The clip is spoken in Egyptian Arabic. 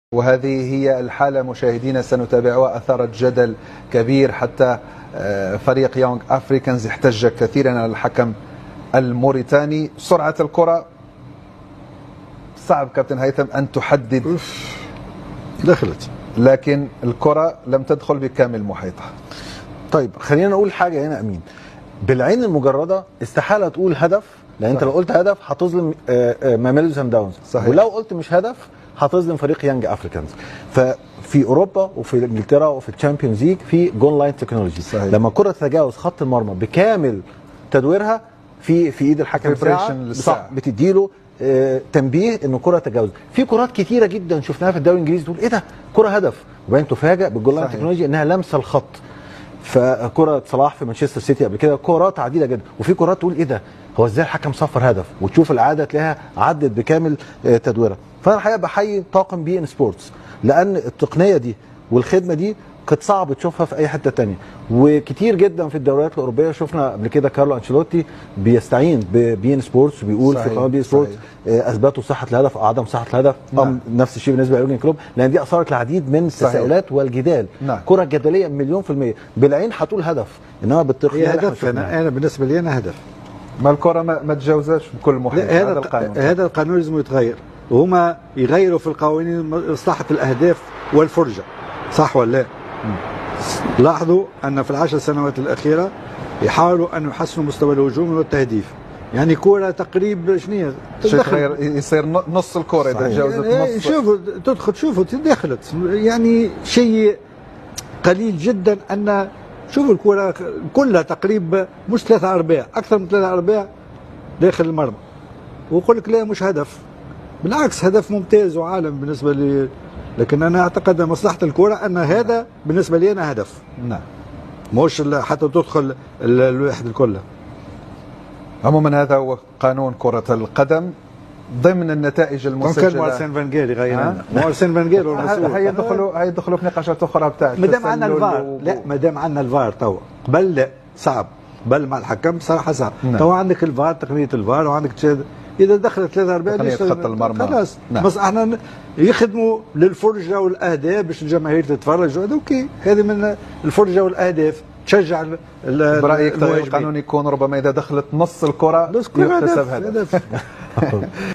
وهذه هي الحالة مشاهدينا سنتابعها أثارت جدل كبير حتى آه، فريق يونغ أفريكانز احتج كثيرا على الحكم الموريتاني سرعة الكرة صعب كابتن هيثم أن تحدد دخلت لكن الكرة لم تدخل بكامل محيطها طيب خلينا نقول حاجه هنا امين بالعين المجرده استحاله تقول هدف لان انت صحيح. لو قلت هدف هتظلم آه، آه، ماميلودي سان داونز صحيح. ولو قلت مش هدف هتظلم فريق يانج افريكانز ففي اوروبا وفي انجلترا وفي الشامبيونز ليج في جون لاين تكنولوجي صحيح. لما الكره تتجاوز خط المرمى بكامل تدويرها في في ايد الحكم Preparation ساعه للساعة. صح بتديله آه، تنبيه ان الكره تجاوز في كرات كتيره جدا شفناها في الدوري الانجليزي تقول ايه ده كره هدف وبعدين تفاجئ بالجول لاين صحيح. تكنولوجي انها لامسه الخط فكرة صلاح في مانشستر سيتي قبل كده كرات عديده جدا وفي كرات تقول ايه ده هو ازاي الحكم صفر هدف وتشوف العاده تلاقيها عدت بكامل آه، تدويرها فانا الحقيقه بحيي طاقم بي ان سبورتس لان التقنيه دي والخدمه دي كانت صعب تشوفها في اي حته تانية وكتير جدا في الدوريات الاوروبيه شفنا قبل كده كارلو انشيلوتي بيستعين ببي ان سبورتس وبيقول في صحيح، قناه بي ان سبورتس صحيح. آه، اثبتوا صحه الهدف او عدم صحه الهدف نعم. أم نفس الشيء بالنسبه ليورجن كلوب لان دي اثارت العديد من صحيح. التساؤلات والجدال نعم. كره جدليه مليون في الميه بالعين هتقول هدف انما بالتقنيه هي اللي احنا هدف شفناها. انا انا بالنسبه لي انا هدف ما الكرة ما, ما تجاوزاش بكل محيط لا هذا هذا القانون هذا القانون لازم يتغير وهما يغيروا في القوانين مصلحه الاهداف والفرجه صح ولا لا؟ لاحظوا ان في العشر سنوات الاخيره يحاولوا ان يحسنوا مستوى الهجوم والتهديف يعني كوره تقريب شنو شيء تغير يصير نص الكرة إذا صحيح. تجاوزت يعني نص شوفوا تدخل شوفوا دخلت يعني شيء قليل جدا ان شوفوا الكره كلها تقريبا مش ثلاثة ارباع اكثر من ثلاثة ارباع داخل المرمى ويقول لك لا مش هدف بالعكس هدف ممتاز وعالم بالنسبه لي لكن انا اعتقد أن مصلحه الكره ان هذا بالنسبه لي انا هدف نعم مش ال- حتى تدخل ال- الواحد الكل عموما هذا هو قانون كرة القدم ضمن النتائج كان المسجلة مارسين فانجيل يغير ها؟ لنا مارسين فانجيل هو المسؤول. هيدخلوا هيدخلوا في نقاشات اخرى بتاع ما دام عندنا التسلل الفار و- لا ما دام عندنا الفار توا قبل لا صعب قبل مع الحكم بصراحه صعب نعم. توا عندك الفار تقنيه الفار وعندك تشاهد اذا دخلت ثلاثة أربعة تقنية ليش خط المرمى. خلاص نعم. بس احنا ن- يخدموا للفرجة والأهداف باش الجماهير تتفرج هذا اوكي هذه من الفرجة والأهداف تشجع ال- ال- برأيك تغيير المهاجمين. القانون يكون ربما إذا دخلت نص الكرة بس كرة يحتسب هدف هدف هدف